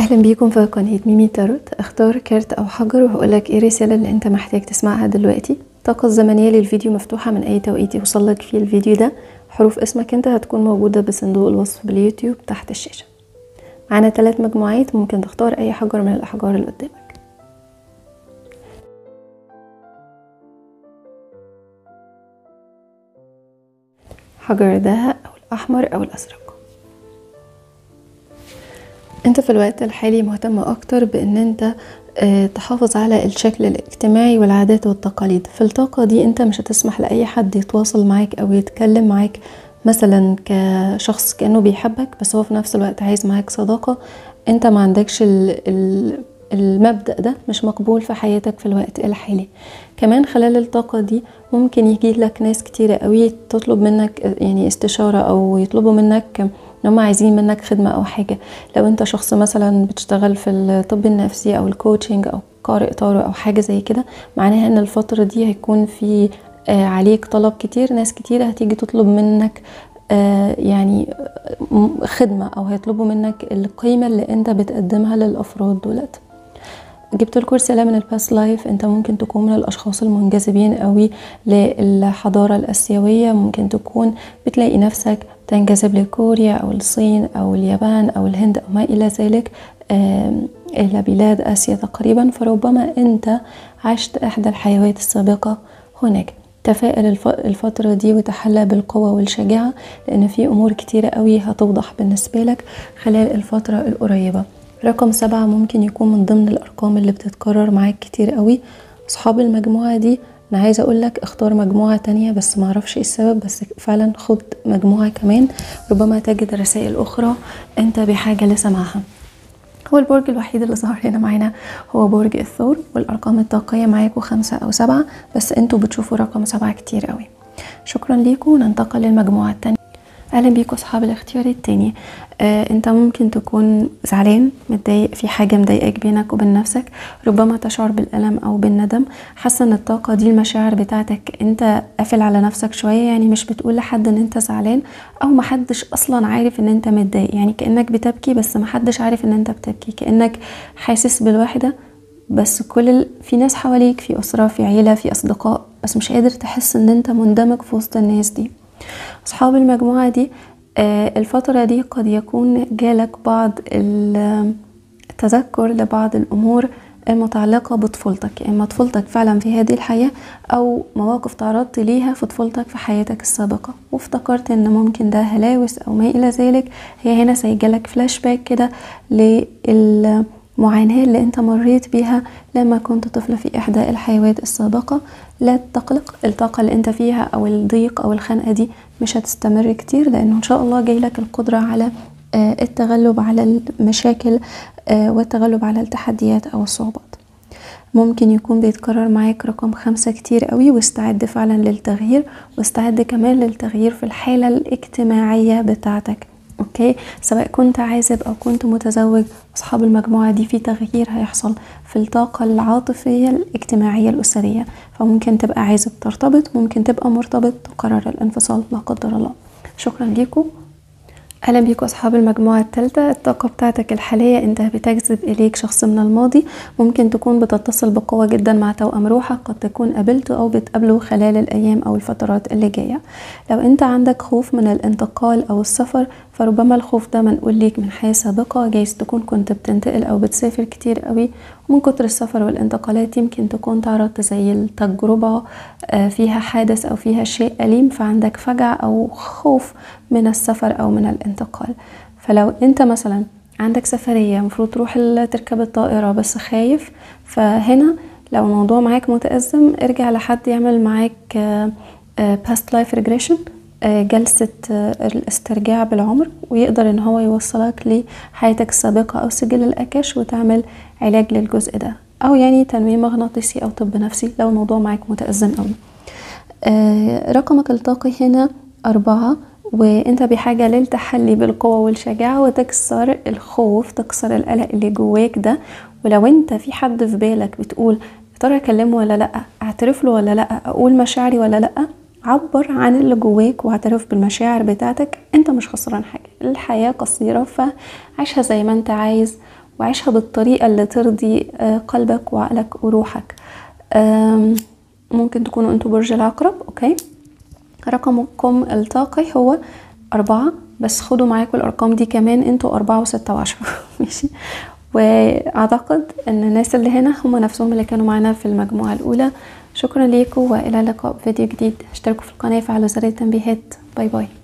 اهلا بيكم في قناة ميمي تاروت اختار كارت او حجر وهقولك ايه الرسالة اللي انت محتاج تسمعها دلوقتي الطاقة الزمنية للفيديو مفتوحة من اي توقيت يوصلك فيه الفيديو ده حروف اسمك انت هتكون موجودة بصندوق الوصف باليوتيوب تحت الشاشة معانا ثلاث مجموعات ممكن تختار اي حجر من الاحجار اللي قدامك حجر الدهب او الاحمر او الازرق انت في الوقت الحالي مهتم اكتر بان انت اه تحافظ على الشكل الاجتماعي والعادات والتقاليد في الطاقة دي انت مش هتسمح لأي حد يتواصل معاك او يتكلم معاك مثلا كشخص كأنه بيحبك بس هو في نفس الوقت عايز معاك صداقة انت ما عندكش ال ال المبدأ ده مش مقبول في حياتك في الوقت الحالي كمان خلال الطاقة دي ممكن يجي لك ناس كتيرة قوي تطلب منك يعني استشارة او يطلبوا منك ان هم عايزين منك خدمة او حاجة لو انت شخص مثلا بتشتغل في الطب النفسي او الكوتشنج او قارئ طارئ او حاجة زي كده معناها ان الفترة دي هيكون في عليك طلب كتير ناس كتير هتيجي تطلب منك يعني خدمة او هيطلبوا منك القيمة اللي انت بتقدمها للافراد دولت جبت لكم رساله من الباست لايف انت ممكن تكون من الاشخاص المنجذبين قوي للحضاره الاسيويه ممكن تكون بتلاقي نفسك تنجذب لكوريا او الصين او اليابان او الهند او ما الى ذلك الى بلاد اسيا تقريبا فربما انت عشت احدى الحيوات السابقه هناك تفائل الفترة دي وتحلى بالقوة والشجاعة لأن في أمور كتيرة قوي هتوضح بالنسبة لك خلال الفترة القريبة رقم سبعة ممكن يكون من ضمن الأرقام اللي بتتكرر معاك كتير قوي أصحاب المجموعة دي أنا عايزة أقولك اختار مجموعة تانية بس معرفش ايه السبب بس فعلا خد مجموعة كمان ربما تجد رسائل أخرى أنت بحاجة لسماعها هو البرج الوحيد اللي ظهر هنا معانا هو برج الثور والأرقام الطاقية معاكوا خمسة أو سبعة بس انتوا بتشوفوا رقم سبعة كتير قوي شكرا ليكم وننتقل للمجموعة التانية اهلا بيكم اصحاب الاختيار التاني آه انت ممكن تكون زعلان متضايق في حاجه مضايقاك بينك وبين نفسك ربما تشعر بالالم او بالندم حاسه ان الطاقه دي المشاعر بتاعتك انت قافل على نفسك شويه يعني مش بتقول لحد ان انت زعلان او محدش اصلا عارف ان انت متضايق يعني كانك بتبكي بس محدش عارف ان انت بتبكي كانك حاسس بالوحده بس كل ال... في ناس حواليك في اسره في عيله في اصدقاء بس مش قادر تحس ان انت مندمج في وسط الناس دي أصحاب المجموعة دي الفترة دي قد يكون جالك بعض التذكر لبعض الأمور المتعلقة بطفولتك إما طفولتك فعلا في هذه الحياة أو مواقف تعرضت ليها في طفولتك في حياتك السابقة وافتكرت إن ممكن ده هلاوس أو ما إلى ذلك هي هنا سيجالك فلاش باك كده لل معاناة اللي انت مريت بيها لما كنت طفلة في إحدى الحيوات السابقة لا تقلق الطاقة اللي انت فيها أو الضيق أو الخنقة دي مش هتستمر كتير لأنه إن شاء الله جايلك القدرة على التغلب على المشاكل والتغلب على التحديات أو الصعوبات ممكن يكون بيتكرر معاك رقم خمسة كتير قوي واستعد فعلا للتغيير واستعد كمان للتغيير في الحالة الاجتماعية بتاعتك اوكي سواء كنت عازب او كنت متزوج اصحاب المجموعه دي في تغيير هيحصل في الطاقه العاطفيه الاجتماعيه الاسريه فممكن تبقى عازب ترتبط ممكن تبقى مرتبط تقرر الانفصال لا قدر الله شكرا ليكم اهلا بيكم اصحاب المجموعه الثالثه الطاقه بتاعتك الحاليه انت بتجذب اليك شخص من الماضي ممكن تكون بتتصل بقوه جدا مع توأم روحك قد تكون قابلته او بتقابله خلال الايام او الفترات اللي جايه لو انت عندك خوف من الانتقال او السفر فربما الخوف ده منقول ليك من حياه سابقه جايز تكون كنت بتنتقل او بتسافر كتير قوي ومن كتر السفر والانتقالات يمكن تكون تعرضت زي التجربه فيها حادث او فيها شيء اليم فعندك فجع او خوف من السفر او من الانتقال فلو انت مثلا عندك سفريه المفروض تروح تركب الطائره بس خايف فهنا لو الموضوع معاك متأزم ارجع لحد يعمل معاك باست لايف ريجريشن جلسة الاسترجاع بالعمر ويقدر ان هو يوصلك لحياتك السابقة او سجل الاكاش وتعمل علاج للجزء ده او يعني تنويم مغناطيسي او طب نفسي لو الموضوع معاك متأزم قوي رقمك الطاقي هنا أربعة وانت بحاجة للتحلي بالقوة والشجاعة وتكسر الخوف تكسر القلق اللي جواك ده ولو انت في حد في بالك بتقول ترى اكلمه ولا لا اعترف له ولا لا اقول مشاعري ولا لا عبر عن اللي جواك واعترف بالمشاعر بتاعتك انت مش خسران حاجة الحياة قصيرة فعيشها زي ما انت عايز وعيشها بالطريقة اللي ترضي آه، قلبك وعقلك وروحك ممكن تكونوا انتوا برج العقرب اوكي رقمكم الطاقي هو أربعة بس خدوا معاكم الأرقام دي كمان انتوا أربعة وستة وعشرة ماشي وأعتقد أن الناس اللي هنا هم نفسهم اللي كانوا معانا في المجموعة الأولى شكرا ليكم وإلى اللقاء فيديو جديد اشتركوا في القناة وفعلوا زر التنبيهات باي باي